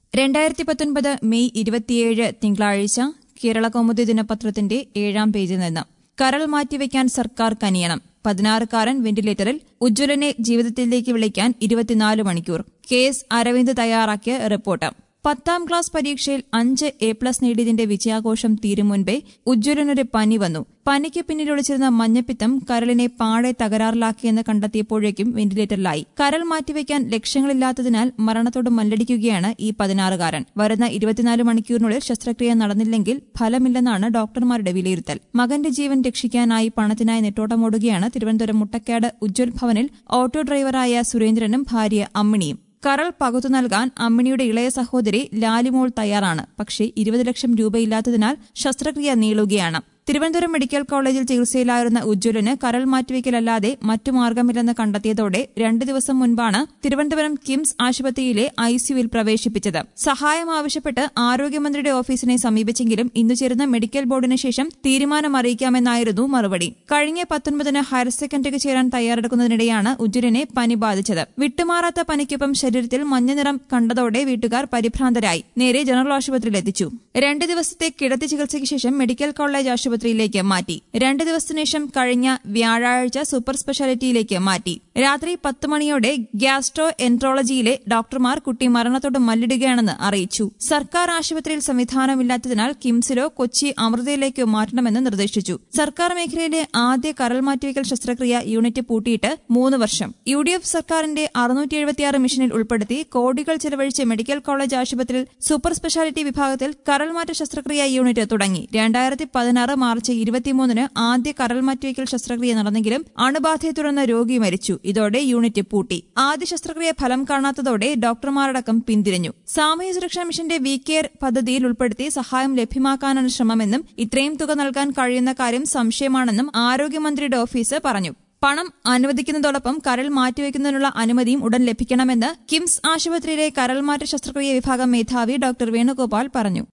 രണ്ടായിരത്തി പത്തൊൻപത് മെയ് ഇരുപത്തിയേഴ് തിങ്കളാഴ്ച കേരള കൗമുദി ദിനപത്രത്തിന്റെ ഏഴാം പേജിൽ നിന്ന് കരൾ മാറ്റിവെക്കാൻ സർക്കാർ കനിയണം പതിനാറുകാരൻ വെന്റിലേറ്ററിൽ ഉജ്ജ്വലനെ ജീവിതത്തിലേക്ക് വിളിക്കാൻ ഇരുപത്തിനാല് മണിക്കൂർ കെ എസ് അരവിന്ദ് തയ്യാറാക്കിയ റിപ്പോർട്ട് പത്താം ക്ലാസ് പരീക്ഷയിൽ അഞ്ച് എ പ്ലസ് നേടിയതിന്റെ വിജയാഘോഷം തീരും മുൻപേ ഉജ്ജ്വലനൊരു പനി വന്നു പനിക്ക് പിന്നിൽ ഒളിച്ചിരുന്ന മഞ്ഞപ്പിത്തം കരളിനെ പാടെ തകരാറിലാക്കിയെന്ന് കണ്ടെത്തിയപ്പോഴേക്കും വെന്റിലേറ്ററിലായി കരൾ മാറ്റിവെക്കാൻ ലക്ഷ്യങ്ങളില്ലാത്തതിനാൽ മരണത്തോട് മല്ലടിക്കുകയാണ് ഈ പതിനാറുകാരൻ വരുന്ന ഇരുപത്തിനാല് മണിക്കൂറിനുള്ളിൽ ശസ്ത്രക്രിയ നടന്നില്ലെങ്കിൽ ഫലമില്ലെന്നാണ് ഡോക്ടർമാരുടെ വിലയിരുത്തൽ മകന്റെ ജീവൻ രക്ഷിക്കാനായി പണത്തിനായി നെട്ടോട്ടമോടുകയാണ് തിരുവനന്തപുരം മുട്ടക്കാട് ഉജ്ജ്വൽ ഭവനിൽ ഓട്ടോ ഡ്രൈവറായ സുരേന്ദ്രനും ഭാര്യ അമ്മിണിയും കരൾ പകുത്തു നൽകാൻ അമ്മിണിയുടെ ഇളയ സഹോദരി ലാലിമോൾ തയ്യാറാണ് പക്ഷേ ഇരുപത് ലക്ഷം രൂപയില്ലാത്തതിനാൽ ശസ്ത്രക്രിയ നീളുകയാണ് തിരുവനന്തപുരം മെഡിക്കൽ കോളേജിൽ ചികിത്സയിലായിരുന്ന ഉജ്ജ്വലന് കരൾ മാറ്റിവെക്കലല്ലാതെ മറ്റു മാർഗമില്ലെന്ന് കണ്ടെത്തിയതോടെ രണ്ടു ദിവസം മുൻപാണ് തിരുവനന്തപുരം കിംസ് ആശുപത്രിയിലെ ഐസിയുവിൽ പ്രവേശിപ്പിച്ചത് സഹായം ആവശ്യപ്പെട്ട് ആരോഗ്യമന്ത്രിയുടെ ഓഫീസിനെ സമീപിച്ചെങ്കിലും ഇന്നു ചേരുന്ന മെഡിക്കൽ ബോർഡിന് ശേഷം തീരുമാനം അറിയിക്കാമെന്നായിരുന്നു മറുപടി കഴിഞ്ഞ പത്തൊൻപതിന് ഹയർ സെക്കൻഡറിക്ക് ചേരാൻ തയ്യാറെടുക്കുന്നതിനിടെയാണ് ഉജ്ജ്വലനെ പനി ബാധിച്ചത് വിട്ടുമാറാത്ത പനിക്കൊപ്പം ശരീരത്തിൽ മഞ്ഞനിറം കണ്ടതോടെ വീട്ടുകാർ പരിഭ്രാന്തരായി നേരെ ജനറൽ ആശുപത്രിയിൽ എത്തിച്ചു രണ്ട് ദിവസത്തെ കിടത്തി ചികിത്സയ്ക്ക് ശേഷം മെഡിക്കൽ കോളേജ് ആശുപത്രിയിലേക്ക് മാറ്റി രണ്ട് ദിവസത്തിനു ശേഷം കഴിഞ്ഞ വ്യാഴാഴ്ച സൂപ്പർ സ്പെഷ്യാലിറ്റിയിലേക്ക് മാറ്റി രാത്രി പത്ത് മണിയോടെ ഗ്യാസ്ട്രോ എൻട്രോളജിയിലെ ഡോക്ടർമാർ കുട്ടി മരണത്തോട് മല്ലിടുകയാണെന്ന് അറിയിച്ചു സർക്കാർ ആശുപത്രിയിൽ സംവിധാനമില്ലാത്തതിനാൽ കിംസിലോ കൊച്ചി അമൃതയിലേക്കോ മാറ്റണമെന്ന് നിർദ്ദേശിച്ചു സർക്കാർ മേഖലയിലെ ആദ്യ കരൾ മാറ്റിവെക്കൽ ശസ്ത്രക്രിയ യൂണിറ്റ് പൂട്ടിയിട്ട് മൂന്ന് വർഷം യു ഡി എഫ് സർക്കാരിന്റെ അറുന്നൂറ്റി എഴുപത്തിയാറ് മിഷനിൽ ഉൾപ്പെടുത്തി കോടികൾ ചെലവഴിച്ച് മെഡിക്കൽ കോളേജ് ആശുപത്രിയിൽ സൂപ്പർ സ്പെഷ്യാലിറ്റി വിഭാഗത്തിൽ കരൾമാറ്റ ശസ്ത്രക്രിയ യൂണിറ്റ് തുടങ്ങി രണ്ടായിരത്തി പതിനാറ് മാർച്ച് ഇരുപത്തിമൂന്നിന് ആദ്യ കരൾ മാറ്റിവെക്കൽ ശസ്ത്രക്രിയ നടന്നെങ്കിലും അണുബാധയെ തുടർന്ന് രോഗി മരിച്ചു ഇതോടെ യൂണിറ്റ് പൂട്ടി ആദ്യ ശസ്ത്രക്രിയ ഫലം കാണാത്തതോടെ ഡോക്ടർമാരടക്കം പിന്തിരിഞ്ഞു സാമൂഹ്യ സുരക്ഷാ മിഷന്റെ വി കെയർ പദ്ധതിയിൽ ഉൾപ്പെടുത്തി സഹായം ലഭ്യമാക്കാനാണ് ശ്രമമെന്നും ഇത്രയും തുക നൽകാൻ കഴിയുന്ന കാര്യം സംശയമാണെന്നും ആരോഗ്യമന്ത്രിയുടെ ഓഫീസ് പറഞ്ഞു പണം അനുവദിക്കുന്നതോടൊപ്പം കരൾ മാറ്റിവെക്കുന്നതിനുള്ള അനുമതിയും ഉടൻ ലഭിക്കണമെന്ന് കിംസ് ആശുപത്രിയിലെ കരൾമാറ്റ ശസ്ത്രക്രിയ വിഭാഗം മേധാവി ഡോക്ടർ വേണുഗോപാൽ പറഞ്ഞു